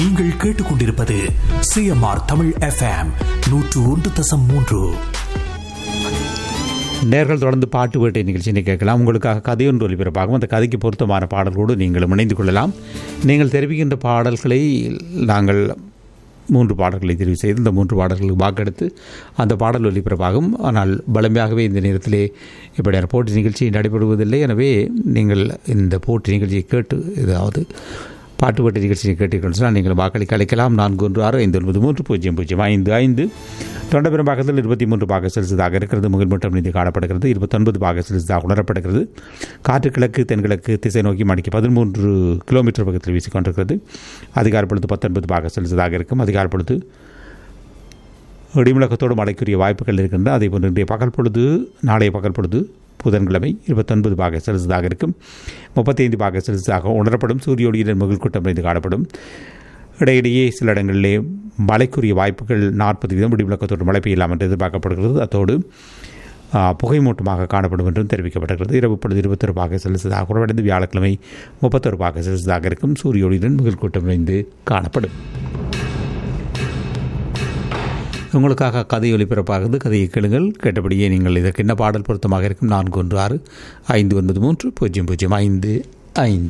நீங்கள் கேட்டுக்கொண்டிருப்பது CMR Tamil FM நூற்று ஒன்று தசம் மூன்று நேர்கள் தொடர்ந்து பாட்டு வேட்டை நிகழ்ச்சியை கேட்கலாம் உங்களுக்காக கதையொன்று ஒலிபரப்பாகும் அந்த கதைக்கு பொருத்தமான பாடல்களோடு நீங்கள் இணைந்து கொள்ளலாம் நீங்கள் தெரிவிக்கின்ற பாடல்களை நாங்கள் மூன்று பாடல்களை தெரிவு செய்து இந்த மூன்று பாடல்களுக்கு வாக்கெடுத்து அந்த பாடல் ஒலிபரப்பாகும் ஆனால் பலமையாகவே இந்த நேரத்திலே இப்படியான போட்டி நிகழ்ச்சி நடைபெறுவதில்லை எனவே நீங்கள் இந்த போட்டி நிகழ்ச்சியை கேட்டு ஏதாவது பாட்டு பாட்டு நிகழ்ச்சியை கேட்டீர்கள் சொன்னால் நீங்கள் வாக்களிக்க அழைக்கலாம் நான்கு ஒன்று ஆறு ஐந்து ஒன்பது மூன்று பூஜ்ஜியம் பூஜ்ஜியம் ஐந்து ஐந்து தொண்டபெரும் பாகத்தில் இருபத்தி மூன்று பாக செல்சியஸாக இருக்கிறது முகில் மட்டும் நீதி காணப்படுகிறது இருபத்தொன்பது பாக செல்சியஸாக உணரப்படுகிறது காற்று கிழக்கு தென்கிழக்கு திசை நோக்கி மணிக்கு பதிமூன்று கிலோமீட்டர் பக்கத்தில் வீசிக்கொண்டிருக்கிறது அதிகார பொழுது பத்தொன்பது பாக செல்சியஸாக இருக்கும் அதிகார பொழுது இடிமுழக்கத்தோடு மழைக்குரிய வாய்ப்புகள் இருக்கின்றன அதே போன்று இன்றைய பகல் பொழுது நாளைய பகல் பொழுது புதன்கிழமை இருபத்தொன்பது பாக செல்சியஸாக இருக்கும் முப்பத்தி ஐந்து பாக செல்சியஸாக உணரப்படும் சூரிய ஒளியுடன் முகில் கூட்டம் இருந்து காணப்படும் இடையிடையே சில இடங்களிலே மழைக்குரிய வாய்ப்புகள் நாற்பது வீதம் இடிமுழக்கத்தோடு மழை பெய்யலாம் என்று எதிர்பார்க்கப்படுகிறது அத்தோடு ஆ, புகைமூட்டமாக காணப்படும் என்றும் தெரிவிக்கப்பட்டிருக்கிறது இரவு பொழுது இருபத்தொரு பாக செல்சியஸாக குறைவடைந்து வியாழக்கிழமை முப்பத்தொரு பாக செல்சியஸாக இருக்கும் சூரிய ஒளியுடன் முகில் கூட்டம் இணைந்து காணப்படும் உங்களுக்காக கதை ஒலிபரப்பாகுது கதையை கேளுங்கள் கேட்டபடியே நீங்கள் இதற்கு என்ன பாடல் பொருத்தமாக இருக்கும் நான்கு ஒன்று ஆறு ஐந்து ஒன்பது மூன்று பூஜ்ஜியம் பூஜ்ஜியம் ஐந்து ஐந்து